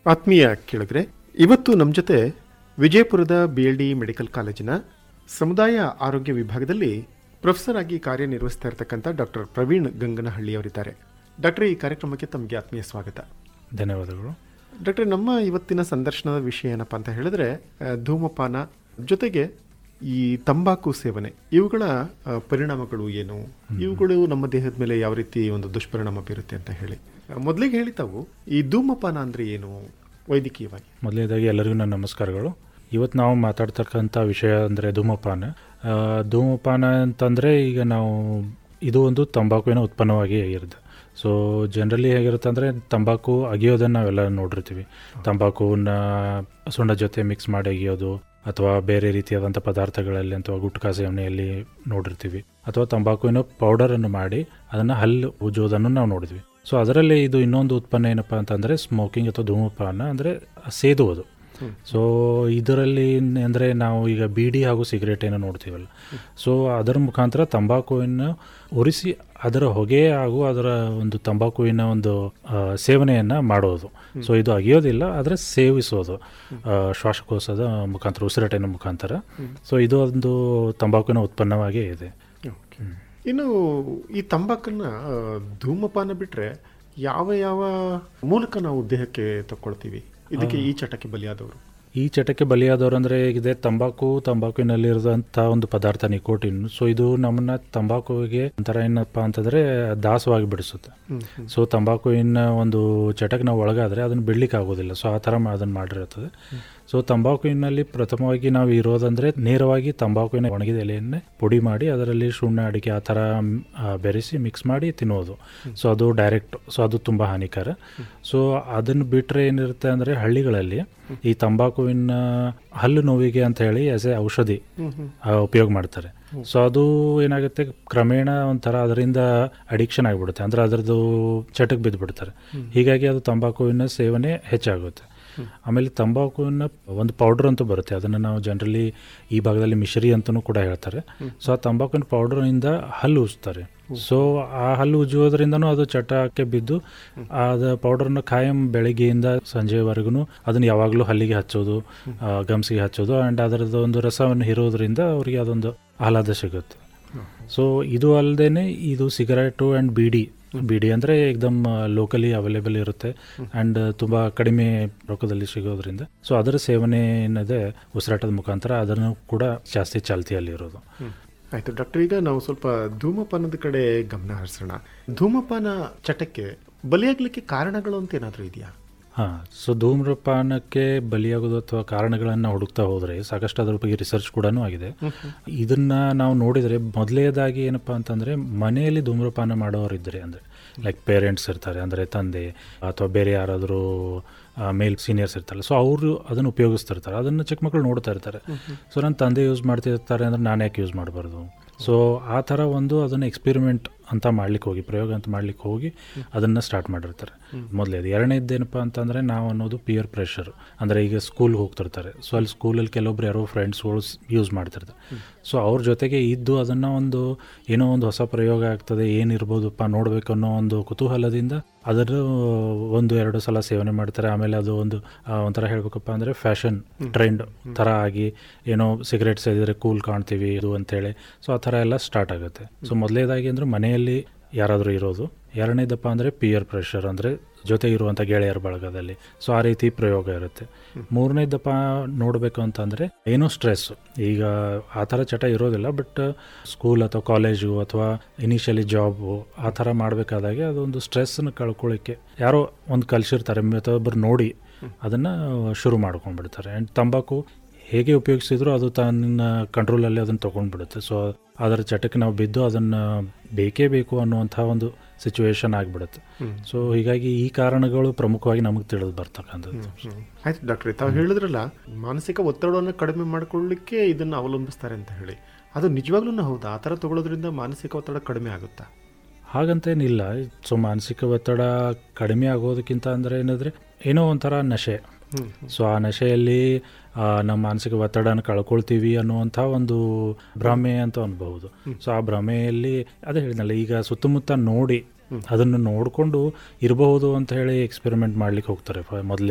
ಆತ್ಮೀಯ ಕೇಳಿದ್ರೆ ಇವತ್ತು ನಮ್ಮ ಜೊತೆ ವಿಜಯಪುರದ ಬಿ ಎಲ್ ಡಿ ಮೆಡಿಕಲ್ ಕಾಲೇಜಿನ ಸಮುದಾಯ ಆರೋಗ್ಯ ವಿಭಾಗದಲ್ಲಿ ಪ್ರೊಫೆಸರ್ ಆಗಿ ಕಾರ್ಯನಿರ್ವಹಿಸ್ತಾ ಇರತಕ್ಕಂಥ ಡಾಕ್ಟರ್ ಪ್ರವೀಣ್ ಗಂಗನಹಳ್ಳಿ ಅವರಿದ್ದಾರೆ ಡಾಕ್ಟರ್ ಈ ಕಾರ್ಯಕ್ರಮಕ್ಕೆ ತಮಗೆ ಆತ್ಮೀಯ ಸ್ವಾಗತ ಧನ್ಯವಾದಗಳು ಡಾಕ್ಟರ್ ನಮ್ಮ ಇವತ್ತಿನ ಸಂದರ್ಶನದ ವಿಷಯ ಏನಪ್ಪ ಅಂತ ಹೇಳಿದ್ರೆ ಆ, ಧೂಮಪಾನ ಜೊತೆಗೆ ಈ ತಂಬಾಕು ಸೇವನೆ ಇವುಗಳ ಆ, ಪರಿಣಾಮಗಳು ಏನು ಇವುಗಳು ನಮ್ಮ ದೇಹದ ಮೇಲೆ ಯಾವ ರೀತಿ ಒಂದು ದುಷ್ಪರಿಣಾಮ ಬೀರುತ್ತೆ ಅಂತ ಹೇಳಿ ಆ, ಮೊದಲಿಗೆ ಹೇಳಿ ತಾವು ಈ ಧೂಮಪಾನ ಅಂದ್ರೆ ಏನು ವೈದ್ಯಕೀಯವಾಗಿ ಮೊದಲನೇದಾಗಿ ಎಲ್ಲರಿಗೂ ನನ್ನ ನಮಸ್ಕಾರಗಳು ಇವತ್ತು ನಾವು ಮಾತಾಡ್ತಕ್ಕಂಥ ವಿಷಯ ಅಂದರೆ ಧೂಮಪಾನ ಆ, ಧೂಮಪಾನ ಅಂತಂದರೆ ಈಗ ನಾವು ಇದು ಒಂದು ತಂಬಾಕುವಿನ ಉತ್ಪನ್ನವಾಗಿ ಇರುತ್ತೆ ಸೊ ಜನರಲಿ ಹೇಗಿರುತ್ತೆ ಅಂದರೆ ತಂಬಾಕು ಅಗಿಯೋದನ್ನು ನಾವೆಲ್ಲ ನೋಡಿರ್ತೀವಿ ತಂಬಾಕುವನ್ನ ಸುಣ್ಣ ಜೊತೆ ಮಿಕ್ಸ್ ಮಾಡಿ ಅಗಿಯೋದು ಅಥವಾ ಬೇರೆ ರೀತಿಯಾದಂಥ ಪದಾರ್ಥಗಳಲ್ಲಿ ಅಥವಾ ಗುಟ್ಕಾ ಸೇವನೆಯಲ್ಲಿ ನೋಡಿರ್ತೀವಿ ಅಥವಾ ತಂಬಾಕುವಿನ ಪೌಡರನ್ನು ಮಾಡಿ ಅದನ್ನು ಹಲ್ಲು ಉಜ್ಜೋದನ್ನು ನಾವು ನೋಡಿದ್ವಿ ಸೊ ಅದರಲ್ಲಿ ಇದು ಇನ್ನೊಂದು ಉತ್ಪನ್ನ ಏನಪ್ಪ ಅಂತಂದರೆ ಸ್ಮೋಕಿಂಗ್ ಅಥವಾ ಧೂಮಪಾನ ಅಂದರೆ ಸೇದುವುದು ಸೊ ಇದರಲ್ಲಿ ಅಂದರೆ ನಾವು ಈಗ ಬೀಡಿ ಹಾಗೂ ಸಿಗರೇಟ್ ಏನೋ ನೋಡ್ತೀವಲ್ಲ ಸೊ ಅದರ ಮುಖಾಂತರ ತಂಬಾಕುವಿನ ಉರಿಸಿ ಅದರ ಹೊಗೆ ಹಾಗೂ ಅದರ ಒಂದು ತಂಬಾಕುವಿನ ಒಂದು ಆ, ಸೇವನೆಯನ್ನು ಮಾಡೋದು ಸೊ ಇದು ಅಗಿಯೋದಿಲ್ಲ ಆದರೆ ಸೇವಿಸೋದು ಆ, ಶ್ವಾಸಕೋಶದ ಮುಖಾಂತರ ಉಸಿರಾಟಿನ ಮುಖಾಂತರ ಸೊ ಇದು ಒಂದು ತಂಬಾಕುವಿನ ಉತ್ಪನ್ನವಾಗೇ ಇದೆ ಇನ್ನು ಈ ತಂಬಾಕನ್ನ ಆ, ಧೂಮಪಾನ ಬಿಟ್ರೆ ಯಾವ ಯಾವ ಮೂಲಕ ನಾವು ದೇಹಕ್ಕೆ ತಕ್ಕೊಳ್ತೀವಿ ಇದಕ್ಕೆ ಈ ಚಟಕ್ಕೆ ಬಲಿಯಾದವರು ಈ ಚಟಕ್ಕೆ ಬಲಿಯಾದವರು ಅಂದರೆ ಇದೆ ತಂಬಾಕು ತಂಬಾಕುವಿನಲ್ಲಿರುವಂಥ ಒಂದು ಪದಾರ್ಥ ನಿಕೋಟಿನ್ ಸೊ ಇದು ನಮ್ಮನ್ನ ತಂಬಾಕುವಿಗೆ ಒಂಥರ ಏನಪ್ಪ ಅಂತಂದರೆ ದಾಸವಾಗಿ ಬಿಡಿಸುತ್ತೆ ಸೊ ತಂಬಾಕುವಿನ ಒಂದು ಚಟಕ್ಕೆ ನಾವು ಒಳಗಾದರೆ ಅದನ್ನು ಬಿಡ್ಲಿಕ್ಕೆ ಆಗೋದಿಲ್ಲ ಸೊ ಆ ಥರ ಅದನ್ನು ಮಾಡಿರುತ್ತದೆ ಸೊ ತಂಬಾಕುವಿನಲ್ಲಿ ಪ್ರಥಮವಾಗಿ ನಾವು ಇರೋದಂದರೆ ನೇರವಾಗಿ ತಂಬಾಕುವಿನ ಒಣಗಿದ ಎಲೆಯನ್ನೇ ಪುಡಿ ಮಾಡಿ ಅದರಲ್ಲಿ ಸುಣ್ಣ ಅಡಿಕೆ ಆ ಥರ ಮ್, ಆ, ಬೆರೆಸಿ ಮಿಕ್ಸ್ ಮಾಡಿ ತಿನ್ನೋದು ಸೊ ಅದು ಡೈರೆಕ್ಟ್ ಸೊ ಅದು ತುಂಬ ಹಾನಿಕರ ಸೊ ಅದನ್ನು ಬಿಟ್ಟರೆ ಏನಿರುತ್ತೆ ಅಂದರೆ ಹಳ್ಳಿಗಳಲ್ಲಿ ಈ ತಂಬಾಕುವಿನ ಹಲ್ಲು ನೋವಿಗೆ ಅಂತ ಹೇಳಿ ಆಸ್ ಎ ಔಷಧಿ ಆ, ಉಪಯೋಗ ಮಾಡ್ತಾರೆ ಸೊ ಅದು ಏನಾಗುತ್ತೆ ಕ್ರಮೇಣ ಒಂಥರ ಅದರಿಂದ ಅಡಿಕ್ಷನ್ ಆಗಿಬಿಡುತ್ತೆ ಅಂದರೆ ಅದರದ್ದು ಚಟಕ್ಕೆ ಬಿದ್ದುಬಿಡ್ತಾರೆ ಹೀಗಾಗಿ ಅದು ತಂಬಾಕುವಿನ ಸೇವನೆ ಹೆಚ್ಚಾಗುತ್ತೆ ಆಮೇಲೆ ತಂಬಾಕುವಿನ ಒಂದು ಪೌಡರ್ ಅಂತೂ ಬರುತ್ತೆ ಅದನ್ನು ನಾವು ಜನರಲಿ ಈ ಭಾಗದಲ್ಲಿ ಮಿಶ್ರಿ ಅಂತಲೂ ಕೂಡ ಹೇಳ್ತಾರೆ ಸೊ ಆ ತಂಬಾಕುವಿನ ಪೌಡರ್ನಿಂದ ಹಲ್ಲು ಉಜ್ತಾರೆ ಸೊ ಆ ಹಲ್ಲು ಉಜ್ಜುವುದರಿಂದನೂ ಅದು ಚಟಕ್ಕೆ ಬಿದ್ದು ಅದ ಪೌಡರ್ನ ಖಾಯಂ ಬೆಳಗ್ಗೆಯಿಂದ ಸಂಜೆವರೆಗೂ ಅದನ್ನು ಯಾವಾಗಲೂ ಹಲ್ಲಿಗೆ ಹಚ್ಚೋದು ಆ, ಗಮ್ಸಿಗೆ ಹಚ್ಚೋದು ಆ್ಯಂಡ್ ಅದರದ್ದು ಒಂದು ರಸವನ್ನು ಹೀರೋದ್ರಿಂದ ಅವರಿಗೆ ಅದೊಂದು ಆಹ್ಲಾದ ಸಿಗುತ್ತೆ ಸೊ ಇದು ಅಲ್ಲದೆ ಇದು ಸಿಗರೇಟು ಆ್ಯಂಡ್ ಬೀಡಿ ಬೀಡಿ ಅಂದರೆ ಏಕ್ದಮ್ ಲೋಕಲಿ ಅವೈಲೇಬಲ್ ಇರುತ್ತೆ ಆ್ಯಂಡ್ ತುಂಬ ಕಡಿಮೆ ರೊಕ್ಕದಲ್ಲಿ ಸಿಗೋದ್ರಿಂದ ಸೊ ಅದರ ಸೇವನೆ ಏನಿದೆ ಉಸಿರಾಟದ ಮುಖಾಂತರ ಅದನ್ನು ಕೂಡ ಜಾಸ್ತಿ ಚಾಲ್ತಿಯಲ್ಲಿರೋದು ಆಯ್ತು ಡಾಕ್ಟರ್ ಈಗ ನಾವು ಸ್ವಲ್ಪ ಧೂಮಪಾನದ ಕಡೆ ಗಮನ ಹರಿಸೋಣ ಧೂಮಪಾನ ಚಟಕ್ಕೆ ಬಲಿಯಾಗ್ಲಿಕ್ಕೆ ಕಾರಣಗಳು ಅಂತ ಏನಾದರೂ ಇದೆಯಾ ಹಾಂ ಸೊ ಧೂಮ್ರಪಾನಕ್ಕೆ ಬಲಿಯಾಗೋದು ಅಥವಾ ಕಾರಣಗಳನ್ನು ಹುಡುಕ್ತಾ ಹೋದರೆ ಸಾಕಷ್ಟು ಅದ್ರ ಬಗ್ಗೆ ರಿಸರ್ಚ್ ಕೂಡ ಆಗಿದೆ ಇದನ್ನ ನಾವು ನೋಡಿದರೆ ಮೊದಲನೇದಾಗಿ ಏನಪ್ಪ ಅಂತಂದರೆ ಮನೆಯಲ್ಲಿ ಧೂಮ್ರಪಾನ ಮಾಡೋರಿದ್ದರೆ ಅಂದರೆ ಲೈಕ್ ಪೇರೆಂಟ್ಸ್ ಇರ್ತಾರೆ ಅಂದರೆ ತಂದೆ ಅಥವಾ ಬೇರೆ ಯಾರಾದರೂ ಮೇಲ್ ಸೀನಿಯರ್ಸ್ ಇರ್ತಾರಲ್ಲ ಸೊ ಅವರು ಅದನ್ನು ಉಪಯೋಗಿಸ್ತಿರ್ತಾರೆ ಅದನ್ನು ಚಿಕ್ಕ ಮಕ್ಕಳು ನೋಡ್ತಾ ಇರ್ತಾರೆ ಸೊ ನನ್ನ ತಂದೆ ಯೂಸ್ ಮಾಡ್ತಿರ್ತಾರೆ ಅಂದರೆ ನಾನು ಯಾಕೆ ಯೂಸ್ ಮಾಡಬಾರ್ದು ಸೊ ಆ ಥರ ಒಂದು ಅದನ್ನು ಎಕ್ಸ್ಪೆರಿಮೆಂಟ್ ಅಂತ ಮಾಡ್ಲಿಕ್ಕೆ ಹೋಗಿ ಪ್ರಯೋಗ ಅಂತ ಮಾಡ್ಲಿಕ್ಕೆ ಹೋಗಿ ಅದನ್ನು ಸ್ಟಾರ್ಟ್ ಮಾಡಿರ್ತಾರೆ ಮೊದಲೇದು ಎರಡನೇದೇನಪ್ಪ ಅಂತಂದರೆ ನಾವು ಅನ್ನೋದು ಪಿಯರ್ ಪ್ರೆಷರ್ ಅಂದರೆ ಈಗ ಸ್ಕೂಲ್ಗೆ ಹೋಗ್ತಿರ್ತಾರೆ ಸೊ ಅಲ್ಲಿ ಸ್ಕೂಲಲ್ಲಿ ಕೆಲವೊಬ್ರು ಯಾರೋ ಫ್ರೆಂಡ್ಸ್ಗಳು ಯೂಸ್ ಮಾಡ್ತಿರ್ತಾರೆ ಸೊ ಅವ್ರ ಜೊತೆಗೆ ಇದ್ದು ಅದನ್ನು ಒಂದು ಏನೋ ಒಂದು ಹೊಸ ಪ್ರಯೋಗ ಆಗ್ತದೆ ಏನಿರ್ಬೋದಪ್ಪ ನೋಡಬೇಕು ಅನ್ನೋ ಒಂದು ಕುತೂಹಲದಿಂದ ಅದರ ಒಂದು ಎರಡು ಸಲ ಸೇವನೆ ಮಾಡ್ತಾರೆ ಆಮೇಲೆ ಅದು ಒಂದು ಆ, ಒಂಥರ ಹೇಳ್ಬೇಕಪ್ಪ ಅಂದರೆ ಫ್ಯಾಷನ್ ಟ್ರೆಂಡ್ ಥರ ಆಗಿ ಏನೋ ಸಿಗರೇಟ್ ಸೇದಿದ್ರೆ ಕೂಲ್ ಕಾಣ್ತೀವಿ ಇದು ಅಂತೇಳಿ ಸೊ ಆ ಥರ ಎಲ್ಲ ಸ್ಟಾರ್ಟ್ ಆಗುತ್ತೆ ಸೊ ಮೊದಲೇದಾಗಿ ಅಂದರೆ ಮನೆಯಲ್ಲಿ ಯಾರಾದರೂ ಇರೋದು ಎರಡನೇದಪ್ಪ ಅಂದರೆ ಪಿಯರ್ ಪ್ರೆಷರ್ ಅಂದರೆ ಜೊತೆ ಇರುವಂಥ ಗೆಳೆಯರ ಬಳಗದಲ್ಲಿ ಸೊ ಆ ರೀತಿ ಪ್ರಯೋಗ ಇರುತ್ತೆ ಮೂರನೇದಪ್ಪ ನೋಡಬೇಕು ಅಂತಂದರೆ ಏನೋ ಸ್ಟ್ರೆಸ್ ಈಗ ಆ ಥರ ಚಟ ಇರೋದಿಲ್ಲ ಬಟ್ ಸ್ಕೂಲ್ ಅಥವಾ ಕಾಲೇಜು ಅಥವಾ ಇನಿಷಿಯಲಿ ಜಾಬು ಆ ಥರ ಮಾಡಬೇಕಾದಾಗೆ ಅದೊಂದು ಸ್ಟ್ರೆಸ್ನ ಕಳ್ಕೊಳ್ಳಿಕ್ಕೆ ಯಾರೋ ಒಂದು ಕಲಿಸಿರ್ತಾರೆ ಮತ್ತೊಬ್ಬರು ನೋಡಿ ಅದನ್ನು ಶುರು ಮಾಡ್ಕೊಂಡ್ಬಿಡ್ತಾರೆ ಆ್ಯಂಡ್ ತಂಬಾಕು ಹೇಗೆ ಉಪಯೋಗಿಸಿದ್ರು ಅದು ತನ್ನ ಕಂಟ್ರೋಲಲ್ಲಿ ಅದನ್ನು ತೊಗೊಂಡ್ಬಿಡುತ್ತೆ ಸೊ ಅದರ ಚಟಕ್ಕೆ ನಾವು ಬಿದ್ದು ಅದನ್ನು ಬೇಕೇ ಬೇಕು ಅನ್ನುವಂಥ ಒಂದು ಸಿಚುವೇಶನ್ ಆಗಿಬಿಡುತ್ತೆ ಸೊ ಹೀಗಾಗಿ ಈ ಕಾರಣಗಳು ಪ್ರಮುಖವಾಗಿ ನಮಗೆ ತಿಳಿದು ಬರ್ತಕ್ಕಂಥದ್ದು ಆಯ್ತು ಡಾಕ್ಟ್ರೆ ತಾವು ಹೇಳಿದ್ರಲ್ಲ ಮಾನಸಿಕ ಒತ್ತಡವನ್ನು ಕಡಿಮೆ ಮಾಡ್ಕೊಳ್ಳಿಕ್ಕೆ ಇದನ್ನು ಅವಲಂಬಿಸ್ತಾರೆ ಅಂತ ಹೇಳಿ ಅದು ನಿಜವಾಗ್ಲೂ ಹೌದಾ ಆ ಥರ ತಗೊಳ್ಳೋದ್ರಿಂದ ಮಾನಸಿಕ ಒತ್ತಡ ಕಡಿಮೆ ಆಗುತ್ತಾ ಹಾಗಂತೇನಿಲ್ಲ ಸೊ ಮಾನಸಿಕ ಒತ್ತಡ ಕಡಿಮೆ ಆಗೋದಕ್ಕಿಂತ ಅಂದರೆ ಏನಂದರೆ ಏನೋ ಒಂಥರ ನಶೆ ಸೊ ಆ ನಶೆಯಲ್ಲಿ ಆ, ನಮ್ಮ ಮಾನಸಿಕ ಒತ್ತಡನ ಕಳ್ಕೊಳ್ತೀವಿ ಅನ್ನುವಂಥ ಒಂದು ಭ್ರಮೆ ಅಂತ ಅನ್ಬಹುದು ಸೊ ಆ ಭ್ರಮೆಯಲ್ಲಿ ಅದೇ ಹೇಳಿದ್ನಲ್ಲ ಈಗ ಸುತ್ತಮುತ್ತ ನೋಡಿ ಅದನ್ನು ನೋಡಿಕೊಂಡು ಇರಬಹುದು ಅಂತ ಹೇಳಿ ಎಕ್ಸ್ಪೆರಿಮೆಂಟ್ ಮಾಡ್ಲಿಕ್ಕೆ ಹೋಗ್ತಾರೆ ಮೊದಲೇ